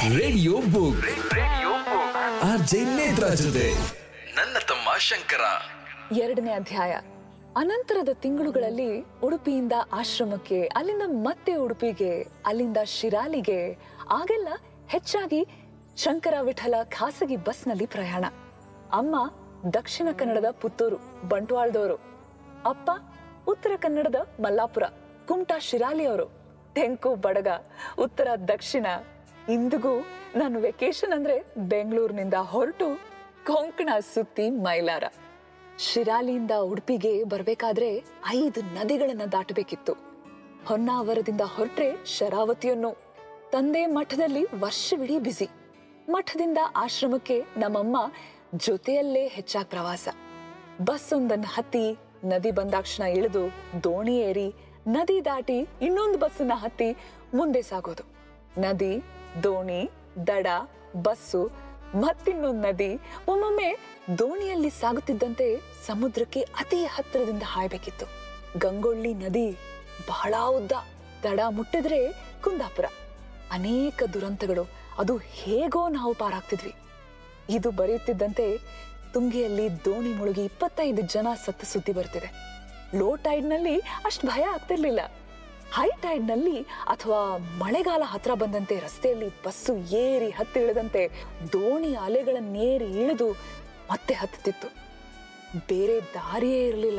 radio book R J ನೇತ್ರ ಜೊತೆ ನನ್ನ ತಮ್ಮ ಶಂಕರ ಎರಡನೇ ಅಧ್ಯಾಯ ಅನಂತರದ ತಿಂಗಳುಗಳಲ್ಲಿ ಉಡುಪಿಯಿಂದ ಆಶ್ರಮಕ್ಕೆ ಅಲ್ಲಿಂದ ಮತ್ತೆ ಉಡುಪಿಗೆ ಅಲ್ಲಿಂದ ಶಿರಾಲಿಗೆ ಆಗೆಲ್ಲ ಹೆಚ್ಚಾಗಿ ಶಂಕರ ವಿಠಲ ಖಾಸಗಿ ಬಸ್ನಲ್ಲಿ ಪ್ರಯಾಣ ಅಮ್ಮ ದಕ್ಷಿಣ ಕನ್ನಡದ ಪುತ್ತೂರು ಬಂಟ್ವಾಳದವರು ಅಪ್ಪ ಉತ್ತರ ಕನ್ನಡದ ಮಲ್ಲಾಪುರ ಕುಮಟಾ ಶಿರಾಲಿಯವರು ತೆಂಕು ಬಡಗ ಉತ್ತರ ದಕ್ಷಿಣ ಇಂದಿಗೂ ನಾನು ವೆಕೇಶನ್ ಅಂದ್ರೆ ಬೆಂಗಳೂರಿನಿಂದ ಹೊರಟು ಕೊಂಕಣ ಸುತ್ತಿ ಮೈಲಾರ ಶಿರಾಲಿಯಿಂದ ಉಡುಪಿಗೆ ಬರ್ಬೇಕಾದ್ರೆ ಐದು ನದಿಗಳನ್ನ ದಾಟಬೇಕಿತ್ತು ಹೊನ್ನಾವರದಿಂದ ಹೊರಟ್ರೆ ಶರಾವತಿಯನ್ನು ತಂದೆ ಮಠದಲ್ಲಿ ವರ್ಷವಿಡೀ ಬಿಸಿ ಮಠದಿಂದ ಆಶ್ರಮಕ್ಕೆ ನಮ್ಮಮ್ಮ ಜೊತೆಯಲ್ಲೇ ಹೆಚ್ಚಾಗಿ ಪ್ರವಾಸ ಬಸ್ ಒಂದನ್ನ ಹತ್ತಿ ನದಿ ಬಂದಾಕ್ಷಣ ಇಳಿದು ದೋಣಿ ಏರಿ ನದಿ ದಾಟಿ ಇನ್ನೊಂದು ಬಸ್ಸನ್ನ ಹತ್ತಿ ಮುಂದೆ ಸಾಗೋದು ನದಿ ದೋಣಿ ದಡ ಬಸ್ಸು ಮತ್ತಿನ್ನೊಂದು ನದಿ ಒಮ್ಮೊಮ್ಮೆ ದೋಣಿಯಲ್ಲಿ ಸಾಗುತ್ತಿದ್ದಂತೆ ಸಮುದ್ರಕ್ಕೆ ಅತಿ ಹತ್ತಿರದಿಂದ ಹಾಯ್ಬೇಕಿತ್ತು ಗಂಗೊಳ್ಳಿ ನದಿ ಬಹಳ ಉದ್ದ ದಡ ಮುಟ್ಟಿದ್ರೆ ಕುಂದಾಪುರ ಅನೇಕ ದುರಂತಗಳು ಅದು ಹೇಗೋ ನಾವು ಪಾರಾಗ್ತಿದ್ವಿ ಇದು ಬರೆಯುತ್ತಿದ್ದಂತೆ ತುಂಗೆಯಲ್ಲಿ ದೋಣಿ ಮುಳುಗಿ ಇಪ್ಪತ್ತೈದು ಜನ ಸತ್ತ ಸುದ್ದಿ ಬರ್ತಿದೆ ಲೋ ಟೈಡ್ ನಲ್ಲಿ ಅಷ್ಟು ಭಯ ಆಗ್ತಿರ್ಲಿಲ್ಲ ಹೈ ಟೈಡ್ ನಲ್ಲಿ ಅಥವಾ ಮಳೆಗಾಲ ಹತ್ರ ಬಂದಂತೆ ರಸ್ತೆಯಲ್ಲಿ ಬಸ್ಸು ಏರಿ ಹತ್ತಿ ಇಳಿದಂತೆ ದೋಣಿ ಅಲೆಗಳನ್ನೇರಿ ಇಳಿದು ಮತ್ತೆ ಹತ್ತುತ್ತಿತ್ತು ಬೇರೆ ದಾರಿಯೇ ಇರಲಿಲ್ಲ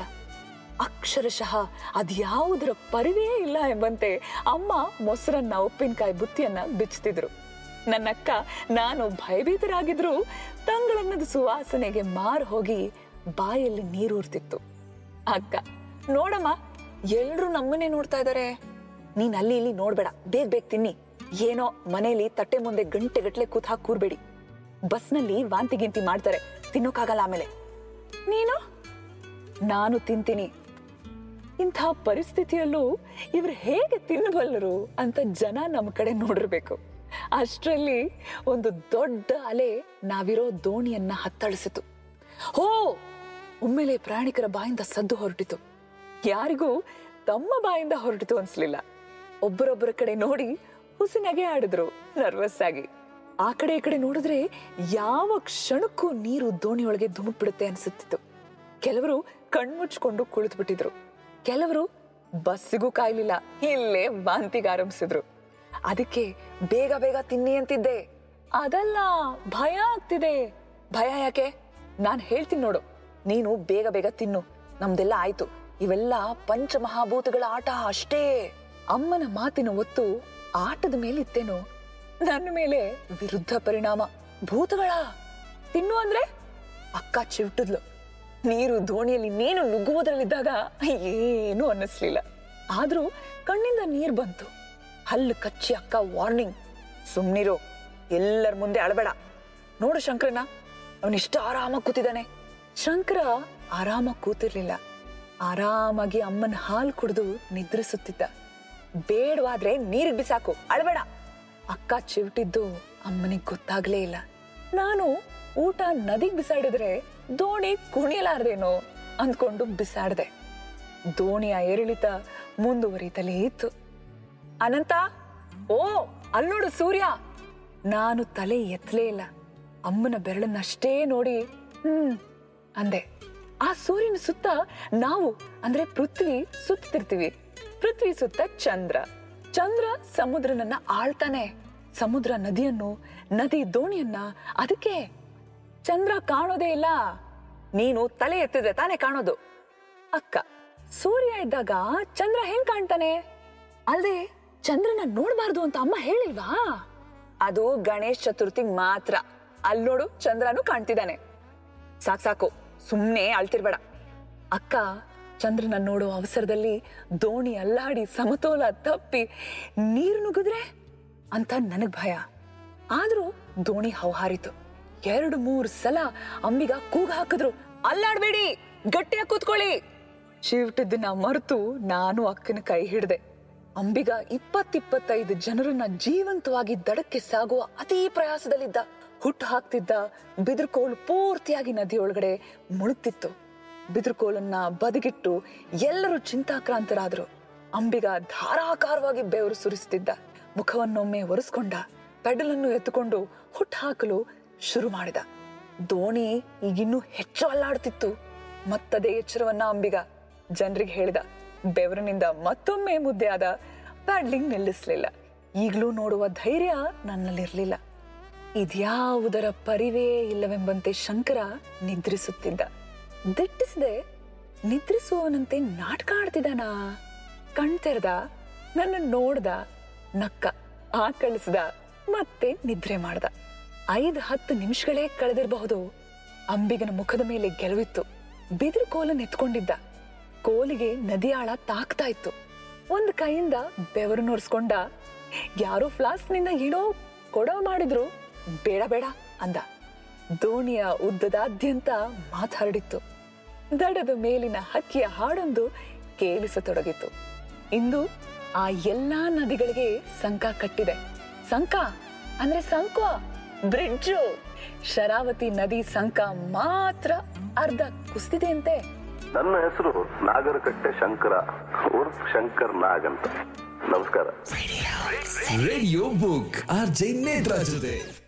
ಅಕ್ಷರಶಃ ಅದ್ಯಾವುದರ ಪರಿವೇ ಇಲ್ಲ ಎಂಬಂತೆ ಅಮ್ಮ ಮೊಸರನ್ನ ಉಪ್ಪಿನಕಾಯಿ ಬುತ್ತಿಯನ್ನ ಬಿಚ್ಚುತ್ತಿದ್ರು ನನ್ನಕ್ಕ ನಾನು ಭಯಭೀತರಾಗಿದ್ರು ತಂಗಳನ್ನದ ಸುವಾಸನೆಗೆ ಮಾರು ಹೋಗಿ ಬಾಯಲ್ಲಿ ನೀರೂರ್ತಿತ್ತು ಅಕ್ಕ ನೋಡಮ್ಮ ಎಲ್ರು ನಮ್ಮನ್ನೇ ನೋಡ್ತಾ ಇದಾರೆ ನೀನ್ ಅಲ್ಲಿ ಇಲ್ಲಿ ನೋಡ್ಬೇಡ ಬೇಗ ಬೇಗ ತಿನ್ನಿ ಏನೋ ಮನೇಲಿ ತಟ್ಟೆ ಮುಂದೆ ಗಂಟೆ ಗಟ್ಲೆ ಕೂತ್ ಹಾಕಿ ಕೂರ್ಬೇಡಿ ಬಸ್ನಲ್ಲಿ ವಾಂತಿ ಗಿಂತಿ ಮಾಡ್ತಾರೆ ತಿನ್ನೋಕ್ಕಾಗಲ್ಲ ಆಮೇಲೆ ನೀನು ನಾನು ತಿಂತೀನಿ ಇಂಥ ಪರಿಸ್ಥಿತಿಯಲ್ಲೂ ಇವ್ರು ಹೇಗೆ ತಿನ್ನಬಲ್ಲರು ಅಂತ ಜನ ನಮ್ಮ ಕಡೆ ನೋಡಿರ್ಬೇಕು ಅಷ್ಟರಲ್ಲಿ ಒಂದು ದೊಡ್ಡ ಅಲೆ ನಾವಿರೋ ದೋಣಿಯನ್ನ ಹತ್ತಳಿಸಿತು ಹೋ ಒಮ್ಮೆಲೆ ಪ್ರಯಾಣಿಕರ ಬಾಯಿಂದ ಸದ್ದು ಹೊರಟಿತು ಯಾರಿಗೂ ತಮ್ಮ ಬಾಯಿಂದ ಹೊರಟಿತು ಅನ್ಸ್ಲಿಲ್ಲ ಒಬ್ಬರೊಬ್ಬರ ಕಡೆ ನೋಡಿ ಹುಸಿನಗೆ ಆಡಿದ್ರು ನರ್ವಸ್ ಆಗಿ ಆ ಕಡೆ ಈ ಕಡೆ ನೋಡಿದ್ರೆ ಯಾವ ಕ್ಷಣಕ್ಕೂ ನೀರು ದೋಣಿಯೊಳಗೆ ಧುಮುಕ್ಬಿಡುತ್ತೆ ಅನ್ಸುತ್ತಿತ್ತು ಕೆಲವರು ಕಣ್ಮುಚ್ಕೊಂಡು ಕುಳಿತು ಬಿಟ್ಟಿದ್ರು ಕೆಲವರು ಬಸ್ಸಿಗೂ ಕಾಯ್ಲಿಲ್ಲ ಇಲ್ಲೇ ವಾಂತಿಗೆ ಆರಂಭಿಸಿದ್ರು ಅದಕ್ಕೆ ಬೇಗ ಬೇಗ ತಿನ್ನಿ ಅಂತಿದ್ದೆ ಅದಲ್ಲ ಭಯ ಆಗ್ತಿದೆ ಭಯ ಯಾಕೆ ನಾನ್ ಹೇಳ್ತೀನಿ ನೋಡು ನೀನು ಬೇಗ ಬೇಗ ತಿನ್ನು ನಮ್ದೆಲ್ಲ ಆಯ್ತು ಇವೆಲ್ಲ ಪಂಚಮಹಾಭೂತಗಳ ಆಟ ಅಷ್ಟೇ ಅಮ್ಮನ ಮಾತಿನ ಒತ್ತು ಆಟದ ಮೇಲಿತ್ತೇನೋ ನನ್ನ ಮೇಲೆ ವಿರುದ್ಧ ಪರಿಣಾಮ ಭೂತಗಳ ತಿನ್ನು ಅಂದ್ರೆ ಅಕ್ಕ ಚಿವಿಟಿದ್ಲು ನೀರು ದೋಣಿಯಲ್ಲಿ ನೀನು ನುಗ್ಗುವುದರಲ್ಲಿದ್ದಾಗ ಏನು ಅನ್ನಿಸ್ಲಿಲ್ಲ ಆದ್ರೂ ಕಣ್ಣಿಂದ ನೀರ್ ಬಂತು ಹಲ್ಲು ಕಚ್ಚಿ ಅಕ್ಕ ವಾರ್ನಿಂಗ್ ಸುಮ್ನಿರು ಎಲ್ಲರ ಮುಂದೆ ಅಳಬೇಡ ನೋಡು ಶಂಕರನ ಅವನಿಷ್ಟು ಆರಾಮಾಗಿ ಕೂತಿದ್ದಾನೆ ಶಂಕರ ಆರಾಮಾಗಿ ಕೂತಿರ್ಲಿಲ್ಲ ಆರಾಮಾಗಿ ಅಮ್ಮನ ಹಾಲು ಕುಡಿದು ನಿದ್ರಿಸುತ್ತಿದ್ದ ಬೇಡವಾದ್ರೆ ನೀರಿಗೆ ಬಿಸಾಕು ಅಳಬೇಡ ಅಕ್ಕ ಚಿವಿಟಿದ್ದು ಅಮ್ಮನಿಗೆ ಗೊತ್ತಾಗ್ಲೇ ಇಲ್ಲ ನಾನು ಊಟ ನದಿಗ್ ಬಿಸಾಡಿದ್ರೆ ದೋಣಿ ಕುಣಿಯಲಾರ್ದೇನೋ ಅಂದ್ಕೊಂಡು ಬಿಸಾಡ್ದೆ ದೋಣಿಯ ಏರಿಳಿತ ಮುಂದುವರಿತಲೇ ಇತ್ತು ಅನಂತ ಓ ಅಲ್ಲೋಡು ಸೂರ್ಯ ನಾನು ತಲೆ ಎತ್ತಲೇ ಇಲ್ಲ ಅಮ್ಮನ ಬೆರಳನ್ನಷ್ಟೇ ನೋಡಿ ಹ್ಮ್ ಅಂದೆ ಆ ಸೂರ್ಯನ ಸುತ್ತ ನಾವು ಅಂದ್ರೆ ಪೃಥ್ವಿ ಸುತ್ತಿರ್ತೀವಿ ಪೃಥ್ವಿ ಸುತ್ತ ಚಂದ್ರ ಚಂದ್ರ ಸಮುದ್ರನನ್ನ ಆಳ್ತಾನೆ ಸಮುದ್ರ ನದಿಯನ್ನು ನದಿ ದೋಣಿಯನ್ನ ಅದಕ್ಕೆ ಚಂದ್ರ ಕಾಣೋದೇ ಇಲ್ಲ ನೀನು ತಲೆ ಎತ್ತಿದ್ರೆ ತಾನೇ ಕಾಣೋದು ಅಕ್ಕ ಸೂರ್ಯ ಇದ್ದಾಗ ಚಂದ್ರ ಹೆಂಗ್ ಕಾಣ್ತಾನೆ ಅಲ್ದೆ ಚಂದ್ರನ ನೋಡ್ಬಾರ್ದು ಅಂತ ಅಮ್ಮ ಹೇಳಿಲ್ವಾ ಅದು ಗಣೇಶ್ ಚತುರ್ಥಿಗ್ ಮಾತ್ರ ಅಲ್ಲಿ ನೋಡು ಚಂದ್ರನು ಕಾಣ್ತಿದ್ದಾನೆ ಸಾಕ್ ಸಾಕು ಸುಮ್ನೆ ಅಳ್ತಿರ್ಬೇಡ ಅಕ್ಕ ಚಂದ್ರನ ನೋಡೋ ಅವಸರದಲ್ಲಿ ದೋಣಿ ಅಲ್ಲಾಡಿ ಸಮತೋಲ ತಪ್ಪಿ ನೀರು ನುಗ್ಗಿದ್ರೆ ಅಂತ ನನಗ್ ಭಯ ಆದ್ರೂ ದೋಣಿ ಹೌಹಾರಿತು ಎರಡು ಮೂರು ಸಲ ಅಂಬಿಗ ಕೂಗ ಹಾಕಿದ್ರು ಅಲ್ಲಾಡ್ಬೇಡಿ ಗಟ್ಟಿಯಾಗಿ ಕೂತ್ಕೊಳ್ಳಿ ಶಿವಟಿದ್ದನ್ನ ಮರೆತು ನಾನು ಅಕ್ಕನ ಕೈ ಹಿಡ್ದೆ ಅಂಬಿಗ ಇಪ್ಪತ್ತಿಪ್ಪತ್ತೈದು ಜನರನ್ನ ಜೀವಂತವಾಗಿ ದಡಕ್ಕೆ ಸಾಗುವ ಅತೀ ಪ್ರಯಾಸದಲ್ಲಿದ್ದ ಹುಟ್ಟು ಹಾಕ್ತಿದ್ದ ಬಿದಿರ್ಕೋಲು ಪೂರ್ತಿಯಾಗಿ ನದಿಯೊಳಗಡೆ ಮುಳುಗ್ತಿತ್ತು ಬಿದಿರ್ಕೋಲನ್ನ ಬದಿಗಿಟ್ಟು ಎಲ್ಲರೂ ಚಿಂತಾಕ್ರಾಂತರಾದ್ರು ಅಂಬಿಗ ಧಾರಾಕಾರವಾಗಿ ಬೆವರು ಸುರಿಸುತ್ತಿದ್ದ ಮುಖವನ್ನೊಮ್ಮೆ ಒರೆಸ್ಕೊಂಡ ಪೆಡಲನ್ನು ಎತ್ತುಕೊಂಡು ಹುಟ್ಟು ಹಾಕಲು ಶುರು ಮಾಡಿದ ದೋಣಿ ಈಗಿನ್ನೂ ಹೆಚ್ಚು ಅಲ್ಲಾಡ್ತಿತ್ತು ಮತ್ತದೇ ಎಚ್ಚರವನ್ನ ಅಂಬಿಗ ಜನರಿಗೆ ಹೇಳಿದ ಬೆವರಿನಿಂದ ಮತ್ತೊಮ್ಮೆ ಮುದ್ದೆ ಆದ ಪ್ಯಾಡ್ಲಿಂಗ್ ನಿಲ್ಲಿಸ್ಲಿಲ್ಲ ಈಗಲೂ ನೋಡುವ ಧೈರ್ಯ ನನ್ನಲ್ಲಿರ್ಲಿಲ್ಲ ಇದ್ಯಾವುದರ ಪರಿವೇ ಇಲ್ಲವೆಂಬಂತೆ ಶಂಕರ ನಿದ್ರಿಸುತ್ತಿದ್ದ ದಿಟ್ಟಿಸದೆ ನಿದ್ರಿಸುವವನಂತೆ ನಾಟಕ ಆಡ್ತಿದ್ದಾನ ಕಣ್ ತೆರೆದ ನನ್ನ ನೋಡ್ದ ನಕ್ಕ ಆಕಳಿಸ್ದ ಮತ್ತೆ ನಿದ್ರೆ ಮಾಡ್ದ ಐದು ಹತ್ತು ನಿಮಿಷಗಳೇ ಕಳೆದಿರಬಹುದು ಅಂಬಿಗನ ಮುಖದ ಮೇಲೆ ಗೆಲುವಿತ್ತು ಬಿದಿರು ಕೋಲನ್ನು ಎತ್ಕೊಂಡಿದ್ದ ಕೋಲಿಗೆ ನದಿಯಾಳ ತಾಕ್ತಾ ಇತ್ತು ಒಂದ್ ಕೈಯಿಂದ ಬೆವರು ನುರ್ಸ್ಕೊಂಡ ಯಾರೋ ಫ್ಲಾಸ್ಕ್ನಿಂದ ಏನೋ ಕೊಡವ ಮಾಡಿದ್ರು ಬೇಡ ಬೇಡ ಅಂದ ದೋಣಿಯ ಉದ್ದದಾದ್ಯಂತ ಮಾತಾಡಿತ್ತು ದಡದ ಮೇಲಿನ ಹಕ್ಕಿಯ ಹಾಡೊಂದು ಕೇಳಿಸತೊಡಗಿತು ಇಂದು ಆ ಎಲ್ಲಾ ನದಿಗಳಿಗೆ ಸಂಕ ಕಟ್ಟಿದೆ ಸಂಕ ಅಂದ್ರೆ ಸಂಕ ಬ್ರಿಡ್ಜು ಶರಾವತಿ ನದಿ ಸಂಕ ಮಾತ್ರ ಅರ್ಧ ಕುಸ್ತಿದೆಯಂತೆ ನನ್ನ ಹೆಸರು ನಾಗರಕಟ್ಟೆ ಶಂಕರ ಉರ್ಫ್ ಶಂಕರ್ ನಾಗ್ ಅಂತ ನಮಸ್ಕಾರ radio book R J Netra ಜೊತೆ